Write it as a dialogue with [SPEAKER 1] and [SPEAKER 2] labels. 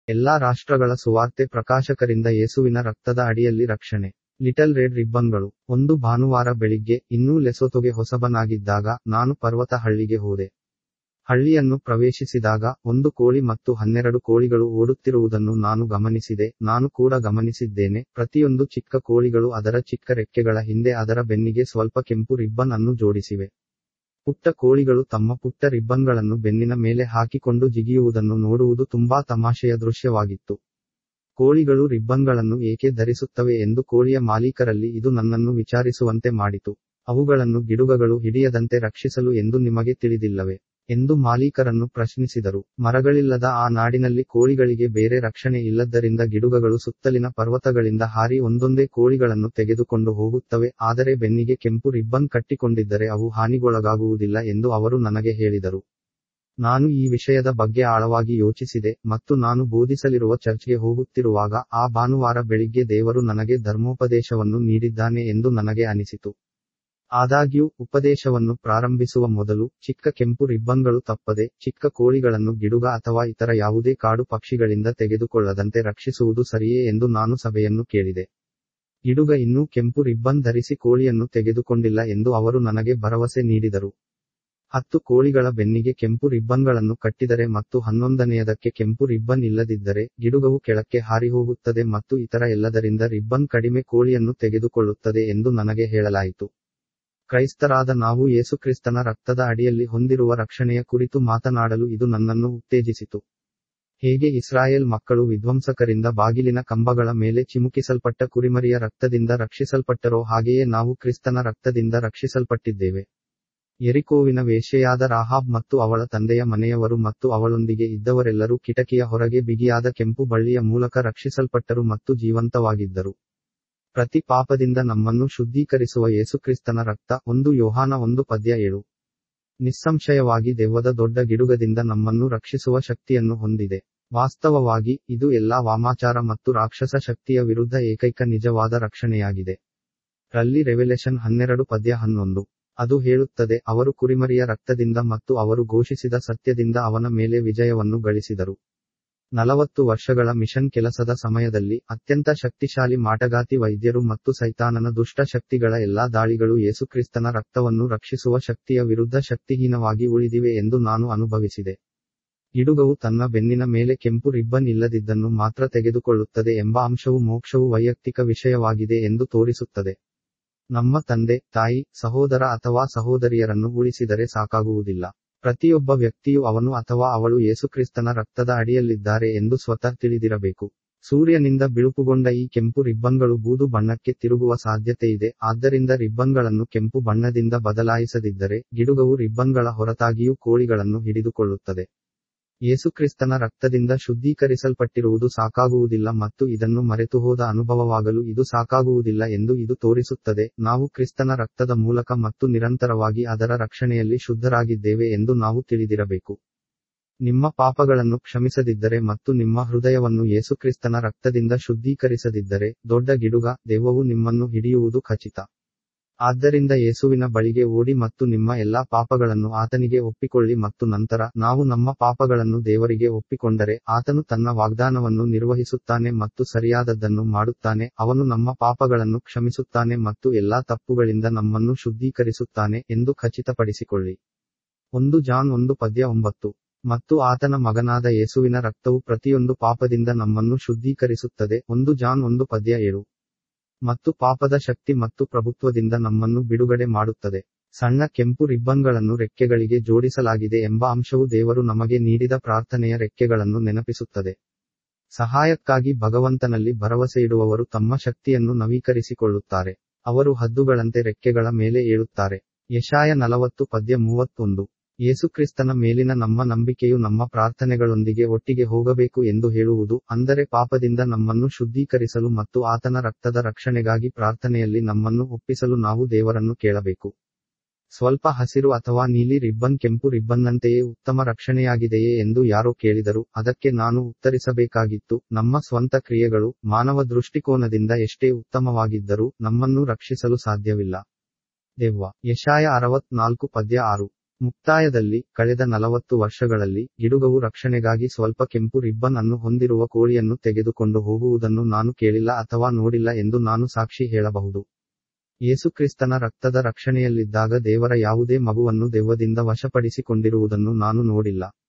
[SPEAKER 1] ಎಲ್ಲಾ ರಾಷ್ಟ್ರಗಳ ಸುವಾರ್ತೆ ಪ್ರಕಾಶಕರಿಂದ ಯೇಸುವಿನ ರಕ್ತದ ಅಡಿಯಲ್ಲಿ ರಕ್ಷಣೆ ಲಿಟಲ್ ರೆಡ್ ರಿಬ್ಬನ್ಗಳು ಒಂದು ಭಾನುವಾರ ಬೆಳಿಗ್ಗೆ ಇನ್ನೂ ಲೆಸೊತೊಗೆ ಹೊಸಬನಾಗಿದ್ದಾಗ ನಾನು ಪರ್ವತ ಹಳ್ಳಿಗೆ ಹೋದೆ ಹಳ್ಳಿಯನ್ನು ಪ್ರವೇಶಿಸಿದಾಗ ಒಂದು ಕೋಳಿ ಮತ್ತು ಹನ್ನೆರಡು ಕೋಳಿಗಳು ಓಡುತ್ತಿರುವುದನ್ನು ನಾನು ಗಮನಿಸಿದೆ ನಾನು ಕೂಡ ಗಮನಿಸಿದ್ದೇನೆ ಪ್ರತಿಯೊಂದು ಚಿಕ್ಕ ಕೋಳಿಗಳು ಅದರ ಚಿಕ್ಕ ರೆಕ್ಕೆಗಳ ಹಿಂದೆ ಅದರ ಬೆನ್ನಿಗೆ ಸ್ವಲ್ಪ ಕೆಂಪು ರಿಬ್ಬನ್ ಅನ್ನು ಜೋಡಿಸಿವೆ ಪುಟ್ಟ ಕೋಳಿಗಳು ತಮ್ಮ ಪುಟ್ಟ ರಿಬ್ಬನ್ಗಳನ್ನು ಬೆನ್ನಿನ ಮೇಲೆ ಹಾಕಿಕೊಂಡು ಜಿಗಿಯುವುದನ್ನು ನೋಡುವುದು ತುಂಬಾ ತಮಾಷೆಯ ದೃಶ್ಯವಾಗಿತ್ತು ಕೋಳಿಗಳು ರಿಬ್ಬನ್ಗಳನ್ನು ಏಕೆ ಧರಿಸುತ್ತವೆ ಎಂದು ಕೋಳಿಯ ಮಾಲೀಕರಲ್ಲಿ ಇದು ನನ್ನನ್ನು ವಿಚಾರಿಸುವಂತೆ ಮಾಡಿತು ಅವುಗಳನ್ನು ಗಿಡುಗಗಳು ಹಿಡಿಯದಂತೆ ರಕ್ಷಿಸಲು ಎಂದು ನಿಮಗೆ ತಿಳಿದಿಲ್ಲವೇ ಎಂದು ಮಾಲೀಕರನ್ನು ಪ್ರಶ್ನಿಸಿದರು ಮರಗಳಿಲ್ಲದ ಆ ನಾಡಿನಲ್ಲಿ ಕೋಳಿಗಳಿಗೆ ಬೇರೆ ರಕ್ಷಣೆ ಇಲ್ಲದ್ದರಿಂದ ಗಿಡುಗಗಳು ಸುತ್ತಲಿನ ಪರ್ವತಗಳಿಂದ ಹಾರಿ ಒಂದೊಂದೇ ಕೋಳಿಗಳನ್ನು ತೆಗೆದುಕೊಂಡು ಹೋಗುತ್ತವೆ ಆದರೆ ಬೆನ್ನಿಗೆ ಕೆಂಪು ರಿಬ್ಬನ್ ಕಟ್ಟಿಕೊಂಡಿದ್ದರೆ ಅವು ಹಾನಿಗೊಳಗಾಗುವುದಿಲ್ಲ ಎಂದು ಅವರು ನನಗೆ ಹೇಳಿದರು ನಾನು ಈ ವಿಷಯದ ಬಗ್ಗೆ ಆಳವಾಗಿ ಯೋಚಿಸಿದೆ ಮತ್ತು ನಾನು ಬೋಧಿಸಲಿರುವ ಚರ್ಚ್ಗೆ ಹೋಗುತ್ತಿರುವಾಗ ಆ ಭಾನುವಾರ ಬೆಳಿಗ್ಗೆ ದೇವರು ನನಗೆ ಧರ್ಮೋಪದೇಶವನ್ನು ನೀಡಿದ್ದಾನೆ ಎಂದು ನನಗೆ ಅನಿಸಿತು ಆದಾಗ್ಯೂ ಉಪದೇಶವನ್ನು ಪ್ರಾರಂಭಿಸುವ ಮೊದಲು ಚಿಕ್ಕ ಕೆಂಪು ರಿಬ್ಬನ್ಗಳು ತಪ್ಪದೆ ಚಿಕ್ಕ ಕೋಳಿಗಳನ್ನು ಗಿಡುಗ ಅಥವಾ ಇತರ ಯಾವುದೇ ಕಾಡು ಪಕ್ಷಿಗಳಿಂದ ತೆಗೆದುಕೊಳ್ಳದಂತೆ ರಕ್ಷಿಸುವುದು ಸರಿಯೇ ಎಂದು ನಾನು ಸಭೆಯನ್ನು ಕೇಳಿದೆ ಗಿಡುಗ ಇನ್ನೂ ಕೆಂಪು ರಿಬ್ಬನ್ ಧರಿಸಿ ಕೋಳಿಯನ್ನು ತೆಗೆದುಕೊಂಡಿಲ್ಲ ಎಂದು ಅವರು ನನಗೆ ಭರವಸೆ ನೀಡಿದರು ಹತ್ತು ಕೋಳಿಗಳ ಬೆನ್ನಿಗೆ ಕೆಂಪು ರಿಬ್ಬನ್ಗಳನ್ನು ಕಟ್ಟಿದರೆ ಮತ್ತು ಹನ್ನೊಂದನೆಯದಕ್ಕೆ ಕೆಂಪು ರಿಬ್ಬನ್ ಇಲ್ಲದಿದ್ದರೆ ಗಿಡುಗವು ಕೆಳಕ್ಕೆ ಹಾರಿಹೋಗುತ್ತದೆ ಮತ್ತು ಇತರ ಎಲ್ಲದರಿಂದ ರಿಬ್ಬನ್ ಕಡಿಮೆ ಕೋಳಿಯನ್ನು ತೆಗೆದುಕೊಳ್ಳುತ್ತದೆ ಎಂದು ನನಗೆ ಹೇಳಲಾಯಿತು ಕ್ರೈಸ್ತರಾದ ನಾವು ಯೇಸುಕ್ರಿಸ್ತನ ರಕ್ತದ ಅಡಿಯಲ್ಲಿ ಹೊಂದಿರುವ ರಕ್ಷಣೆಯ ಕುರಿತು ಮಾತನಾಡಲು ಇದು ನನ್ನನ್ನು ಉತ್ತೇಜಿಸಿತು ಹೇಗೆ ಇಸ್ರಾಯೇಲ್ ಮಕ್ಕಳು ವಿಧ್ವಂಸಕರಿಂದ ಬಾಗಿಲಿನ ಕಂಬಗಳ ಮೇಲೆ ಚಿಮುಕಿಸಲ್ಪಟ್ಟ ಕುರಿಮರಿಯ ರಕ್ತದಿಂದ ರಕ್ಷಿಸಲ್ಪಟ್ಟರೋ ಹಾಗೆಯೇ ನಾವು ಕ್ರಿಸ್ತನ ರಕ್ತದಿಂದ ರಕ್ಷಿಸಲ್ಪಟ್ಟಿದ್ದೇವೆ ಎರಿಕೋವಿನ ವೇಶ್ಯೆಯಾದ ರಾಹಾಬ್ ಮತ್ತು ಅವಳ ತಂದೆಯ ಮನೆಯವರು ಮತ್ತು ಅವಳೊಂದಿಗೆ ಇದ್ದವರೆಲ್ಲರೂ ಕಿಟಕಿಯ ಹೊರಗೆ ಬಿಗಿಯಾದ ಕೆಂಪು ಬಳ್ಳಿಯ ಮೂಲಕ ರಕ್ಷಿಸಲ್ಪಟ್ಟರು ಮತ್ತು ಜೀವಂತವಾಗಿದ್ದರು ಪ್ರತಿ ಪಾಪದಿಂದ ನಮ್ಮನ್ನು ಶುದ್ಧೀಕರಿಸುವ ಯೇಸುಕ್ರಿಸ್ತನ ರಕ್ತ ಒಂದು ಯೋಹಾನ ಒಂದು ಪದ್ಯ ಏಳು ನಿಸ್ಸಂಶಯವಾಗಿ ದೆವ್ವದ ದೊಡ್ಡ ಗಿಡುಗದಿಂದ ನಮ್ಮನ್ನು ರಕ್ಷಿಸುವ ಶಕ್ತಿಯನ್ನು ಹೊಂದಿದೆ ವಾಸ್ತವವಾಗಿ ಇದು ಎಲ್ಲಾ ವಾಮಾಚಾರ ಮತ್ತು ರಾಕ್ಷಸ ಶಕ್ತಿಯ ವಿರುದ್ಧ ಏಕೈಕ ನಿಜವಾದ ರಕ್ಷಣೆಯಾಗಿದೆ ರಲ್ಲಿ ರೆವೆಲೆಷನ್ ಹನ್ನೆರಡು ಪದ್ಯ ಹನ್ನೊಂದು ಅದು ಹೇಳುತ್ತದೆ ಅವರು ಕುರಿಮರಿಯ ರಕ್ತದಿಂದ ಮತ್ತು ಅವರು ಘೋಷಿಸಿದ ಸತ್ಯದಿಂದ ಅವನ ಮೇಲೆ ವಿಜಯವನ್ನು ಗಳಿಸಿದರು ನಲವತ್ತು ವರ್ಷಗಳ ಮಿಷನ್ ಕೆಲಸದ ಸಮಯದಲ್ಲಿ ಅತ್ಯಂತ ಶಕ್ತಿಶಾಲಿ ಮಾಟಗಾತಿ ವೈದ್ಯರು ಮತ್ತು ಸೈತಾನನ ದುಷ್ಟ ಶಕ್ತಿಗಳ ಎಲ್ಲಾ ದಾಳಿಗಳು ಯೇಸುಕ್ರಿಸ್ತನ ರಕ್ತವನ್ನು ರಕ್ಷಿಸುವ ಶಕ್ತಿಯ ವಿರುದ್ಧ ಶಕ್ತಿಹೀನವಾಗಿ ಉಳಿದಿವೆ ಎಂದು ನಾನು ಅನುಭವಿಸಿದೆ ಗಿಡುಗವು ತನ್ನ ಬೆನ್ನಿನ ಮೇಲೆ ಕೆಂಪು ರಿಬ್ಬನ್ ಇಲ್ಲದಿದ್ದನ್ನು ಮಾತ್ರ ತೆಗೆದುಕೊಳ್ಳುತ್ತದೆ ಎಂಬ ಅಂಶವು ಮೋಕ್ಷವು ವೈಯಕ್ತಿಕ ವಿಷಯವಾಗಿದೆ ಎಂದು ತೋರಿಸುತ್ತದೆ ನಮ್ಮ ತಂದೆ ತಾಯಿ ಸಹೋದರ ಅಥವಾ ಸಹೋದರಿಯರನ್ನು ಉಳಿಸಿದರೆ ಸಾಕಾಗುವುದಿಲ್ಲ ಪ್ರತಿಯೊಬ್ಬ ವ್ಯಕ್ತಿಯು ಅವನು ಅಥವಾ ಅವಳು ಯೇಸುಕ್ರಿಸ್ತನ ರಕ್ತದ ಅಡಿಯಲ್ಲಿದ್ದಾರೆ ಎಂದು ಸ್ವತಃ ತಿಳಿದಿರಬೇಕು ಸೂರ್ಯನಿಂದ ಬಿಳುಪುಗೊಂಡ ಈ ಕೆಂಪು ರಿಬ್ಬನ್ಗಳು ಬೂದು ಬಣ್ಣಕ್ಕೆ ತಿರುಗುವ ಸಾಧ್ಯತೆಯಿದೆ ಆದ್ದರಿಂದ ರಿಬ್ಬನ್ಗಳನ್ನು ಕೆಂಪು ಬಣ್ಣದಿಂದ ಬದಲಾಯಿಸದಿದ್ದರೆ ಗಿಡುಗವು ರಿಬ್ಬನ್ಗಳ ಹೊರತಾಗಿಯೂ ಕೋಳಿಗಳನ್ನು ಹಿಡಿದುಕೊಳ್ಳುತ್ತದೆ ಯೇಸುಕ್ರಿಸ್ತನ ರಕ್ತದಿಂದ ಶುದ್ಧೀಕರಿಸಲ್ಪಟ್ಟಿರುವುದು ಸಾಕಾಗುವುದಿಲ್ಲ ಮತ್ತು ಇದನ್ನು ಮರೆತುಹೋದ ಅನುಭವವಾಗಲು ಇದು ಸಾಕಾಗುವುದಿಲ್ಲ ಎಂದು ಇದು ತೋರಿಸುತ್ತದೆ ನಾವು ಕ್ರಿಸ್ತನ ರಕ್ತದ ಮೂಲಕ ಮತ್ತು ನಿರಂತರವಾಗಿ ಅದರ ರಕ್ಷಣೆಯಲ್ಲಿ ಶುದ್ಧರಾಗಿದ್ದೇವೆ ಎಂದು ನಾವು ತಿಳಿದಿರಬೇಕು ನಿಮ್ಮ ಪಾಪಗಳನ್ನು ಕ್ಷಮಿಸದಿದ್ದರೆ ಮತ್ತು ನಿಮ್ಮ ಹೃದಯವನ್ನು ಯೇಸುಕ್ರಿಸ್ತನ ರಕ್ತದಿಂದ ಶುದ್ಧೀಕರಿಸದಿದ್ದರೆ ದೊಡ್ಡ ಗಿಡುಗ ದೆವ್ವವು ನಿಮ್ಮನ್ನು ಹಿಡಿಯುವುದು ಖಚಿತ ಆದ್ದರಿಂದ ಯೇಸುವಿನ ಬಳಿಗೆ ಓಡಿ ಮತ್ತು ನಿಮ್ಮ ಎಲ್ಲಾ ಪಾಪಗಳನ್ನು ಆತನಿಗೆ ಒಪ್ಪಿಕೊಳ್ಳಿ ಮತ್ತು ನಂತರ ನಾವು ನಮ್ಮ ಪಾಪಗಳನ್ನು ದೇವರಿಗೆ ಒಪ್ಪಿಕೊಂಡರೆ ಆತನು ತನ್ನ ವಾಗ್ದಾನವನ್ನು ನಿರ್ವಹಿಸುತ್ತಾನೆ ಮತ್ತು ಸರಿಯಾದದ್ದನ್ನು ಮಾಡುತ್ತಾನೆ ಅವನು ನಮ್ಮ ಪಾಪಗಳನ್ನು ಕ್ಷಮಿಸುತ್ತಾನೆ ಮತ್ತು ಎಲ್ಲಾ ತಪ್ಪುಗಳಿಂದ ನಮ್ಮನ್ನು ಶುದ್ಧೀಕರಿಸುತ್ತಾನೆ ಎಂದು ಖಚಿತಪಡಿಸಿಕೊಳ್ಳಿ ಒಂದು ಜಾನ್ ಒಂದು ಪದ್ಯ ಒಂಬತ್ತು ಮತ್ತು ಆತನ ಮಗನಾದ ಯೇಸುವಿನ ರಕ್ತವು ಪ್ರತಿಯೊಂದು ಪಾಪದಿಂದ ನಮ್ಮನ್ನು ಶುದ್ಧೀಕರಿಸುತ್ತದೆ ಒಂದು ಜಾನ್ ಒಂದು ಪದ್ಯ ಏಳು ಮತ್ತು ಪಾಪದ ಶಕ್ತಿ ಮತ್ತು ಪ್ರಭುತ್ವದಿಂದ ನಮ್ಮನ್ನು ಬಿಡುಗಡೆ ಮಾಡುತ್ತದೆ ಸಣ್ಣ ಕೆಂಪು ರಿಬ್ಬನ್ಗಳನ್ನು ರೆಕ್ಕೆಗಳಿಗೆ ಜೋಡಿಸಲಾಗಿದೆ ಎಂಬ ಅಂಶವು ದೇವರು ನಮಗೆ ನೀಡಿದ ಪ್ರಾರ್ಥನೆಯ ರೆಕ್ಕೆಗಳನ್ನು ನೆನಪಿಸುತ್ತದೆ ಸಹಾಯಕ್ಕಾಗಿ ಭಗವಂತನಲ್ಲಿ ಭರವಸೆಯಿಡುವವರು ತಮ್ಮ ಶಕ್ತಿಯನ್ನು ನವೀಕರಿಸಿಕೊಳ್ಳುತ್ತಾರೆ ಅವರು ಹದ್ದುಗಳಂತೆ ರೆಕ್ಕೆಗಳ ಮೇಲೆ ಏಳುತ್ತಾರೆ ಯಶಾಯ ನಲವತ್ತು ಪದ್ಯ ಮೂವತ್ತೊಂದು ಯೇಸುಕ್ರಿಸ್ತನ ಮೇಲಿನ ನಮ್ಮ ನಂಬಿಕೆಯು ನಮ್ಮ ಪ್ರಾರ್ಥನೆಗಳೊಂದಿಗೆ ಒಟ್ಟಿಗೆ ಹೋಗಬೇಕು ಎಂದು ಹೇಳುವುದು ಅಂದರೆ ಪಾಪದಿಂದ ನಮ್ಮನ್ನು ಶುದ್ಧೀಕರಿಸಲು ಮತ್ತು ಆತನ ರಕ್ತದ ರಕ್ಷಣೆಗಾಗಿ ಪ್ರಾರ್ಥನೆಯಲ್ಲಿ ನಮ್ಮನ್ನು ಒಪ್ಪಿಸಲು ನಾವು ದೇವರನ್ನು ಕೇಳಬೇಕು ಸ್ವಲ್ಪ ಹಸಿರು ಅಥವಾ ನೀಲಿ ರಿಬ್ಬನ್ ಕೆಂಪು ರಿಬ್ಬನ್ನಂತೆಯೇ ಉತ್ತಮ ರಕ್ಷಣೆಯಾಗಿದೆಯೇ ಎಂದು ಯಾರೋ ಕೇಳಿದರು ಅದಕ್ಕೆ ನಾನು ಉತ್ತರಿಸಬೇಕಾಗಿತ್ತು ನಮ್ಮ ಸ್ವಂತ ಕ್ರಿಯೆಗಳು ಮಾನವ ದೃಷ್ಟಿಕೋನದಿಂದ ಎಷ್ಟೇ ಉತ್ತಮವಾಗಿದ್ದರೂ ನಮ್ಮನ್ನು ರಕ್ಷಿಸಲು ಸಾಧ್ಯವಿಲ್ಲ ದೆವ್ವ ಯಶಾಯ ಅರವತ್ನಾಲ್ಕು ಪದ್ಯ ಆರು ಮುಕ್ತಾಯದಲ್ಲಿ ಕಳೆದ ನಲವತ್ತು ವರ್ಷಗಳಲ್ಲಿ ಗಿಡುಗವು ರಕ್ಷಣೆಗಾಗಿ ಸ್ವಲ್ಪ ಕೆಂಪು ರಿಬ್ಬನ್ ಅನ್ನು ಹೊಂದಿರುವ ಕೋಳಿಯನ್ನು ತೆಗೆದುಕೊಂಡು ಹೋಗುವುದನ್ನು ನಾನು ಕೇಳಿಲ್ಲ ಅಥವಾ ನೋಡಿಲ್ಲ ಎಂದು ನಾನು ಸಾಕ್ಷಿ ಹೇಳಬಹುದು ಯೇಸುಕ್ರಿಸ್ತನ ರಕ್ತದ ರಕ್ಷಣೆಯಲ್ಲಿದ್ದಾಗ ದೇವರ ಯಾವುದೇ ಮಗುವನ್ನು ದೆವ್ವದಿಂದ ವಶಪಡಿಸಿಕೊಂಡಿರುವುದನ್ನು ನಾನು ನೋಡಿಲ್ಲ